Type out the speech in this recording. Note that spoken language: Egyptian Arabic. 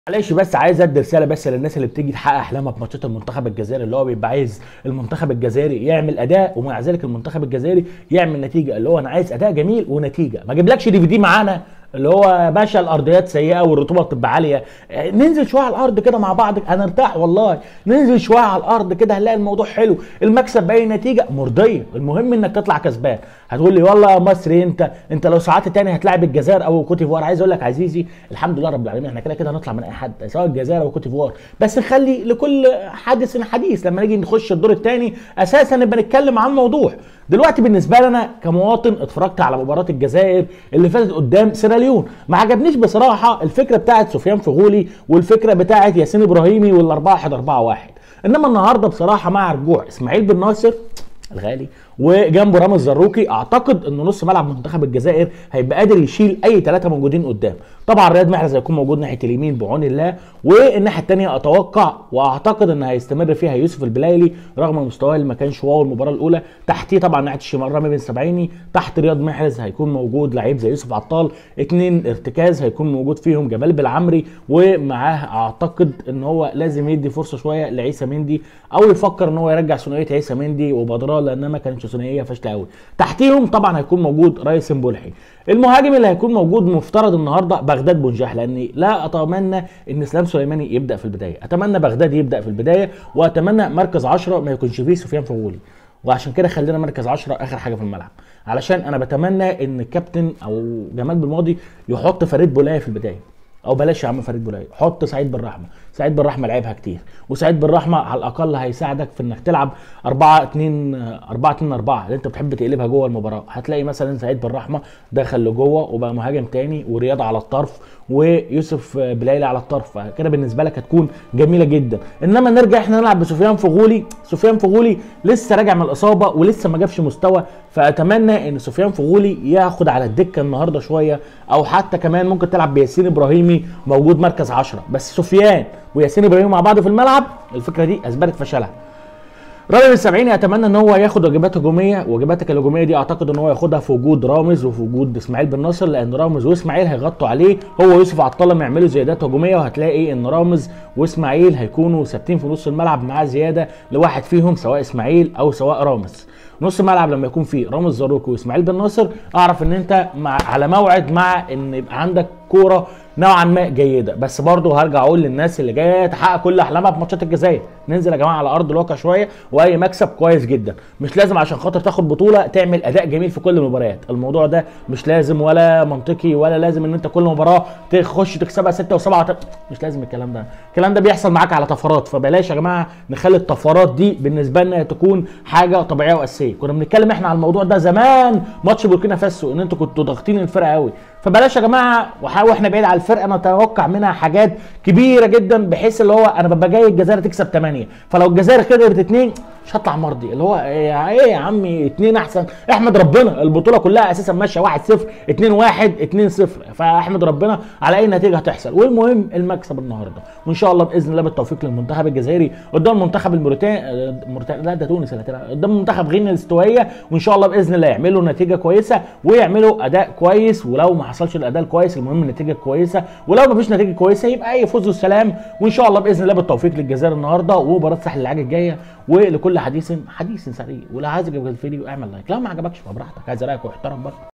معلش بس عايز ادي رساله بس للناس اللي بتيجي تحقق احلامها في ماتشات المنتخب الجزائري اللي هو بيبقى عايز المنتخب الجزائري يعمل اداء ومع ذلك المنتخب الجزائري يعمل نتيجه اللي هو انا عايز اداء جميل ونتيجه ما اجيبلكش دي في دي معانا اللي هو باشا الارضيات سيئه والرطوبه بتبقى عاليه ننزل شويه على الارض كده مع بعض هنرتاح والله ننزل شويه على الارض كده هنلاقي الموضوع حلو المكسب باي نتيجه مرضيه المهم انك تطلع كسبان هتقول لي والله يا مصري انت انت لو ساعات تاني هتلاعب الجزائر او كوت ديفوار عايز اقول لك عزيزي الحمد لله رب العالمين احنا كده كده هنطلع من اي حد سواء الجزائر او كوت ديفوار بس نخلي لكل حادث حديث لما نيجي نخش الدور الثاني اساسا نبقى نتكلم عن موضوع دلوقتي بالنسبه لنا كمواطن اتفرجت على مباراه الجزائر اللي فاتت قدام سيراليون ما عجبنيش بصراحه الفكره بتاعت سفيان فغولي والفكره بتاعت ياسين ابراهيمي وال 4 1 4 1 انما النهارده بصراحه مع رجوع اسماعيل بن ناصر الغالي وجنبه رامز زروكي اعتقد ان نص ملعب منتخب الجزائر هيبقى قادر يشيل اي ثلاثه موجودين قدام طبعا رياض محرز هيكون موجود ناحيه اليمين بعون الله والناحيه الثانيه اتوقع واعتقد ان هيستمر فيها يوسف البلايلي رغم مستواه اللي ما كانش واو المباراه الاولى تحتيه طبعا ناحيه الشمال رامي بن سبعيني تحت رياض محرز هيكون موجود لعيب زي يوسف عطال اثنين ارتكاز هيكون موجود فيهم جمال بالعمري ومعاه اعتقد ان هو لازم يدي فرصه شويه لعيسى مندي او يفكر ان هو يرجع ثنائيه عيسى مندي وبدراه لانها ما كانتش ثنائيه فاشله قوي تحتيهم طبعا هيكون موجود رئيس مبولحي المهاجم اللي هيكون موجود مفترض النهارده بغداد بنجاح لاني لا اتمنى ان اسلام سليماني يبدا في البدايه اتمنى بغداد يبدا في البدايه واتمنى مركز 10 ما يكونش فيه سفيان فغولي وعشان كده خلينا مركز 10 اخر حاجه في الملعب علشان انا بتمنى ان الكابتن او جمال بالماضي يحط فريد بولايه في البدايه او بلاش يا عم فريد بولايه حط سعيد بالرحمه سعيد بالرحمه لعبها كتير وسعيد بالرحمه على الاقل هيساعدك في انك تلعب 4 2 4 2 4 اللي انت بتحب تقلبها جوه المباراه هتلاقي مثلا سعيد بالرحمه دخل لجوه وبقى مهاجم تاني ورياض على الطرف ويوسف بلايلي على الطرف كده بالنسبه لك هتكون جميله جدا انما نرجع احنا نلعب بسفيان فغولي سفيان فغولي لسه راجع من الاصابه ولسه ما جابش مستوى فاتمنى ان سفيان فغولي ياخد على الدكه النهارده شويه او حتى كمان ممكن تلعب بياسين ابراهيمي موجود مركز 10 بس سفيان وياسين ابراهيم مع بعض في الملعب الفكره دي اثبتت فشلها رامي السبعيني اتمنى ان هو ياخد واجبات هجوميه واجباتك الهجوميه دي اعتقد ان هو ياخدها في وجود رامز وفي وجود اسماعيل بن ناصر لان رامز واسماعيل هيغطوا عليه هو ويوسف عطله لما يعملوا زيادات هجوميه وهتلاقي ان رامز واسماعيل هيكونوا ثابتين في نص الملعب مع زياده لواحد فيهم سواء اسماعيل او سواء رامز نص الملعب لما يكون فيه رامز زاروكي واسماعيل بن ناصر اعرف ان انت مع على موعد مع ان يبقى عندك كوره نوعا ما جيده بس برضه هرجع اقول للناس اللي جايه تحقق كل احلامها في ماتشات الجزائر ننزل يا جماعه على ارض الواقع شويه واي مكسب كويس جدا مش لازم عشان خاطر تاخد بطوله تعمل اداء جميل في كل المباريات الموضوع ده مش لازم ولا منطقي ولا لازم ان انت كل مباراه تخش تكسبها 6 و7 وت... مش لازم الكلام ده الكلام ده بيحصل معاك على طفرات فبلاش يا جماعه نخلي الطفرات دي بالنسبه لنا تكون حاجه طبيعيه واساسيه كنا بنتكلم احنا على الموضوع ده زمان ماتش بوركينا فاسو ان انتوا كنتوا ضاغطين الفرقه قوي فبلاش يا جماعه واحنا بعيد على الفرقه نتوقع منها حاجات كبيره جدا بحيث اللي هو انا ببقى جاي الجزائر تكسب 8 فلو الجزائر كسبت 2 مش هطلع مرضي اللي هو ايه يا عمي 2 احسن احمد ربنا البطوله كلها اساسا ماشيه 1 0 2 1 2 0 فاحمد ربنا على اي نتيجه هتحصل والمهم المكسب النهارده وان شاء الله باذن الله بالتوفيق للمنتخب الجزائري قدام المنتخب الموريتاني موريتاني لا ده تونس اللي قدام منتخب غينيا الاستوائيه وان شاء الله باذن الله يعملوا نتيجه كويسه ويعملوا اداء كويس ولو ما حصلش الاداء الكويس المهم النتيجه كويسه ولو ما فيش نتيجه كويسه يبقى اي فوز والسلام وان شاء الله باذن الله بالتوفيق للجزائر النهارده ومباراه الساحل العاج الجايه ولكل حديث حديث سريع ولو عايز يعجبك الفيديو اعمل لايك لو ما عجبكش فبراحتك عايز رايك واحترم برضه